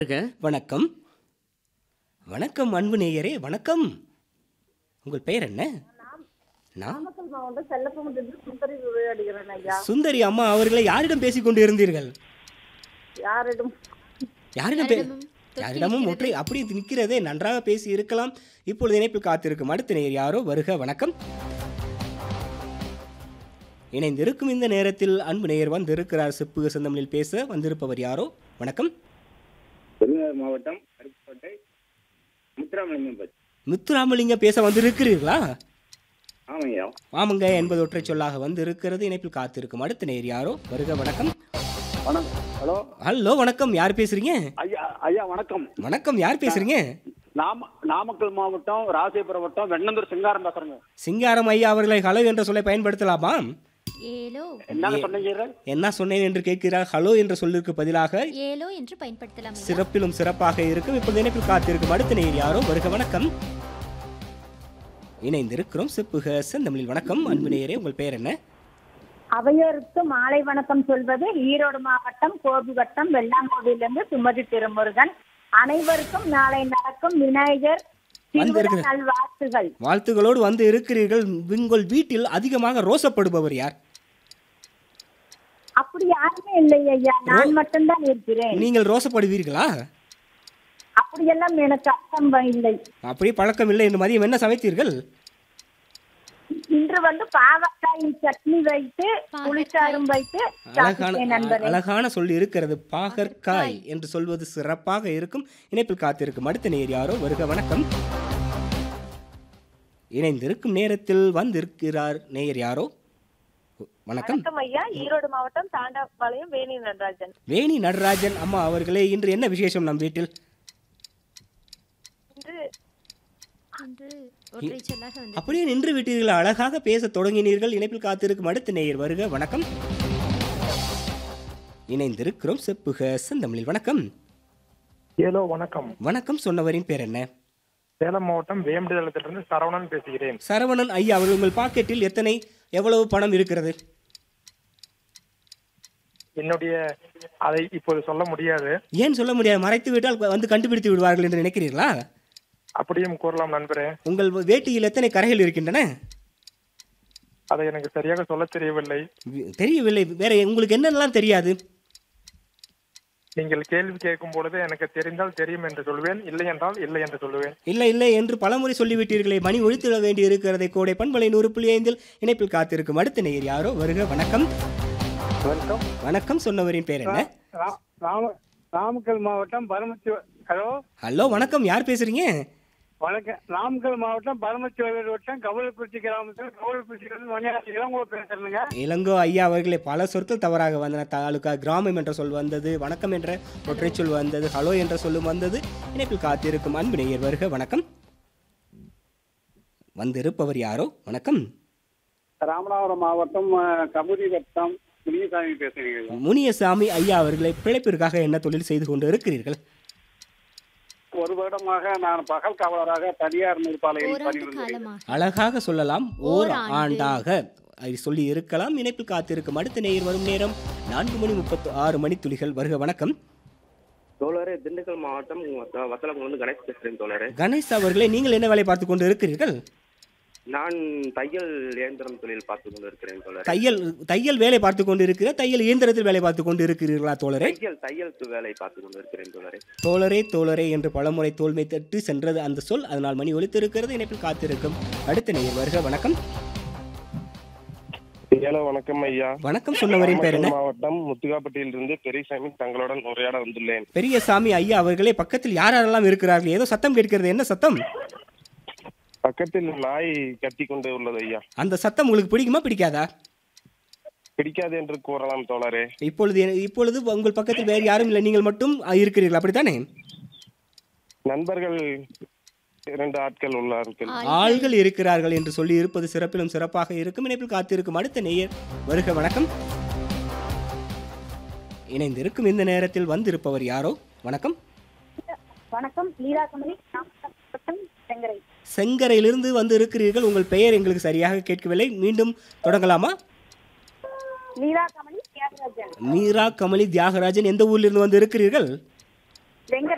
இருக்க வணக்கம் வணக்கம் அன்பு நேயரே வணக்கம் உங்கள் பெயர் என்ன நான் நாமக்கல் மாவட்டம் செல்லப்பமுட்டிலிருந்து சுந்தரி உரையாடுகிறேன் ஐயா சுந்தரி அம்மா அவர்களை யாரிடம் பேசிக் கொண்டு இருந்தீர்கள் யாரிடம் யாரிடம் பே யாரிடமும் ஒற்றை அப்படி நிற்கிறதே நன்றாக பேசி இருக்கலாம் இப்பொழுது இணைப்பில் காத்திருக்கும் அடுத்த நேயர் யாரோ வருக வணக்கம் இணைந்திருக்கும் இந்த நேரத்தில் அன்பு நேயர் வந்திருக்கிறார் செப்பு செந்தமிழில் பேச வந்திருப்பவர் யாரோ வணக்கம் விருதுநகர் மாவட்டம் அருப்புக்கோட்டை முத்துராமலிங்கம் பற்றி முத்துராமலிங்கம் பேச வந்திருக்கிறீர்களா ஆமாய்யா ஆமாங்க என்பது ஒற்றை சொல்லாக வந்து இருக்கிறது இணைப்பில் காத்திருக்கும் அடுத்த நேர் யாரோ வருக வணக்கம் வணக்கம் ஹலோ ஹலோ வணக்கம் யார் பேசுறீங்க ஐயா ஐயா வணக்கம் வணக்கம் யார் பேசுறீங்க நாம நாமக்கல் மாவட்டம் ராசிபுரம் வட்டம் வெண்ணந்தூர் சிங்காரம் பேசுறேங்க சிங்காரம் ஐயா அவர்களை ஹலோ என்ற சொல்லை பயன்படுத்தலாமா ஏலோ என்னங்க சொன்னீங்க என்ன சொன்னேன் என்று கேட்கிறார் ஹலோ என்ற சொல்லிற்கு பதிலாக ஏலோ என்று பயன்படுத்தலாம் ஐயா. சிறப்பிலும் சிறப்பாக இருக்கும் இப்பொழுது இணைப்பில் காத்திருக்கும் அடுத்த நேர் யாரோ வருக வணக்கம் இணைந்திருக்கிறோம் செப்புக செந்தமிழில் வணக்கம் அன்பு நேயரே உங்கள் பெயர் என்ன அவையோருக்கு மாலை வணக்கம் சொல்வது ஈரோடு மாவட்டம் கோபி வட்டம் வெள்ளாங்கோவிலிருந்து சுமதி திருமுருகன் அனைவருக்கும் நாளை நடக்கும் விநாயகர் திருவிழா வந்திருக்கிற- நல்வாழ்த்துகள் வாழ்த்துகளோடு வந்து இருக்கிறீர்கள் உங்கள் வீட்டில் அதிகமாக ரோசப்படுபவர் யார் அப்படி யாருமே இல்லை ஐயா நான் மட்டும்தான் இருக்கிறேன் நீங்கள் ரோசப்படுவீர்களா அப்படியெல்லாம் எனக்கு அர்த்தம் இல்லை அப்படியே பழக்கம் இல்லை என்று மதியம் என்ன சமைத்தீர்கள் இன்று வந்து பாவக்காய் சட்னி வைத்து புளிச்சாரும் வைத்து அழகான சாப்பிட்டேன் நண்பரே அழகான சொல்லி இருக்கிறது பாகற்காய் என்று சொல்வது சிறப்பாக இருக்கும் இணைப்பில் காத்திருக்கும் அடுத்த நேர் யாரோ வருக வணக்கம் இணைந்திருக்கும் நேரத்தில் வந்திருக்கிறார் நேயர் யாரோ வணக்கம் வணக்கம் ஐயா ஈரோடு மாவட்டம் தாண்டாபாளையம் வேணி நடராஜன் வேணி நடராஜன் அம்மா அவர்களே இன்று என்ன விசேஷம் நம் வீட்டில் என்று ஒற்றை சொல்லாக வந்து அப்படியே நின்று விட்டீர்கள் அழகாக பேசத் தொடங்கினீர்கள் இணைப்பில் காத்திருக்கும் அடுத்த நேயர் வருக வணக்கம் இணைந்திருக்கிறோம் செப்புக செந்தமிழில் வணக்கம் ஹலோ வணக்கம் வணக்கம் சொன்னவரின் பேர் என்ன சேலம் மாவட்டம் வேம்படிதளத்திலிருந்து சரவணன் பேசுகிறேன் சரவணன் ஐயா அவர்கள் உங்கள் பாக்கெட்டில் எத்தனை எவ்வளவு பணம் இருக்கிறது என்னுடைய அதை இப்போது சொல்ல முடியாது ஏன் சொல்ல முடியாது மறைத்து விட்டால் வந்து கண்டுபிடித்து விடுவார்கள் என்று நினைக்கிறீர்களா அப்படியும் கூறலாம் நண்பரே உங்கள் வேட்டியில் எத்தனை கரைகள் இருக்கின்றன அதை எனக்கு சரியாக சொல்ல தெரியவில்லை வி- தெரியவில்லை வேற உங்களுக்கு என்னென்னலாம் தெரியாது நீங்கள் கேள்வி கேட்கும் பொழுது எனக்கு தெரிந்தால் தெரியும் என்று சொல்வேன் இல்லை என்றால் இல்லை என்று சொல்லுவேன் இல்லை இல்லை என்று பலமுறை சொல்லிவிட்டீர்களே மணி ஒழித்திட வேண்டி இருக்கிறதை கோடை பண்பலை நூறு புள்ளி ஐந்தில் இணைப்பில் காத்திருக்கும் அடுத்த நேயர் யாரோ வருக வணக்கம் வணக்கம் வணக்கம் சொன்னவரின் பேர் என்ன நாமக்கல் மாவட்டம் பரமத்தி ஹலோ ஹலோ வணக்கம் யார் பேசுறீங்க வணக்கம் நாமக்கல் மாவட்டம் பரமத்திவேலூர் வட்டம் கவலக்குறிச்சி கிராமத்தில் கவலக்குறிச்சி மணியாசி இளங்கோ பேசுறேங்க இளங்கோ ஐயா அவர்களே பல சொற்கள் தவறாக வந்தன தாலுகா கிராமம் என்ற சொல் வந்தது வணக்கம் என்ற ஒற்றை சொல் வந்தது ஹலோ என்ற சொல்லும் வந்தது இணைப்பில் காத்திருக்கும் அன்பு நேயர் வருக வணக்கம் வந்திருப்பவர் யாரோ வணக்கம் ராமநாதபுரம் மாவட்டம் கமுதி வட்டம் முனியசாமி பேசுறீங்க முனியசாமி ஐயா அவர்களை பிழைப்பிற்காக என்ன தொழில் செய்து கொண்டு இருக்கிறீர்கள் ஒரு வருடமாக நான் பகல் காவலராக தனியார் நூற்பாலையில் ஓராண்டு பணிபுரிந்து காலமாக அழகாக சொல்லலாம் ஓர் ஓராண்டு. ஆண்டாக அதை சொல்லி இருக்கலாம் இணைப்பில் காத்திருக்கும் அடுத்த நேயர் வரும் நேரம் நான்கு மணி முப்பத்து ஆறு மணி துளிகள் வருக வணக்கம் தோழரே திண்டுக்கல் மாவட்டம் வத்தலக்குள்ள வந்து கணேஷ் பேசுறேன் தோழரே கணேஷ் அவர்களே நீங்கள் என்ன வேலை பார்த்து கொண்டு இருக்கிறீர்கள் நான் தையல் இயந்திரம் தொழில் பார்த்து கொண்டு இருக்கிறேன் தோழரே தையல் தையல் வேலை பார்த்து கொண்டு இருக்கிற தையல் இயந்திரத்தில் வேலை பார்த்து கொண்டு இருக்கிறீர்களா தோழரே தையல் தையல் வேலை பார்த்து கொண்டு இருக்கிறேன் தோழரே தோழரே தோழரே என்று பலமுறை தோல்மை தட்டு சென்றது அந்த சொல் அதனால் மணி ஒலித்திருக்கிறது இணைப்பில் காத்திருக்கும் அடுத்த நேயர் வருக வணக்கம் ஹலோ வணக்கம் ஐயா வணக்கம் சொன்னவரின் பேர் என்ன நாமக்கல் மாவட்டம் முத்துகாப்பட்டியிலிருந்து பெரியசாமி தங்களுடன் உரையாட வந்துள்ளேன் பெரியசாமி ஐயா அவர்களே பக்கத்தில் யார் யாரெல்லாம் இருக்கிறார்கள் ஏதோ சத்தம் கேட்கிறது என்ன சத்தம் பக்கத்தில் நாய் கத்தி கொண்டு உள்ளது ஐயா அந்த சத்தம் உங்களுக்கு பிடிக்குமா பிடிக்காதா பிடிக்காது என்று கூறலாம் தோழரே இப்பொழுது இப்பொழுது உங்கள் பக்கத்தில் வேறு யாரும் இல்லை நீங்கள் மட்டும் இருக்கிறீர்கள் அப்படித்தானே நண்பர்கள் இரண்டு ஆட்கள் உள்ளார்கள் ஆள்கள் இருக்கிறார்கள் என்று சொல்லி இருப்பது சிறப்பிலும் சிறப்பாக இருக்கும் இணைப்பில் காத்திருக்கும் அடுத்த நேயர் வருக வணக்கம் இணைந்திருக்கும் இந்த நேரத்தில் வந்திருப்பவர் யாரோ வணக்கம் வணக்கம் லீலாகமணி நாமக்கல் மாவட்டம் செங்கரை செங்கரையிலிருந்து வந்து இருக்கிறீர்கள் உங்கள் பெயர் எங்களுக்கு சரியாக கேட்கவில்லை மீண்டும் தொடங்கலாமா லீலாகமணி தியாகராஜன் மீரா கமலி தியாகராஜன் எந்த ஊரிலிருந்து வந்து இருக்கிறீர்கள் வெங்கரை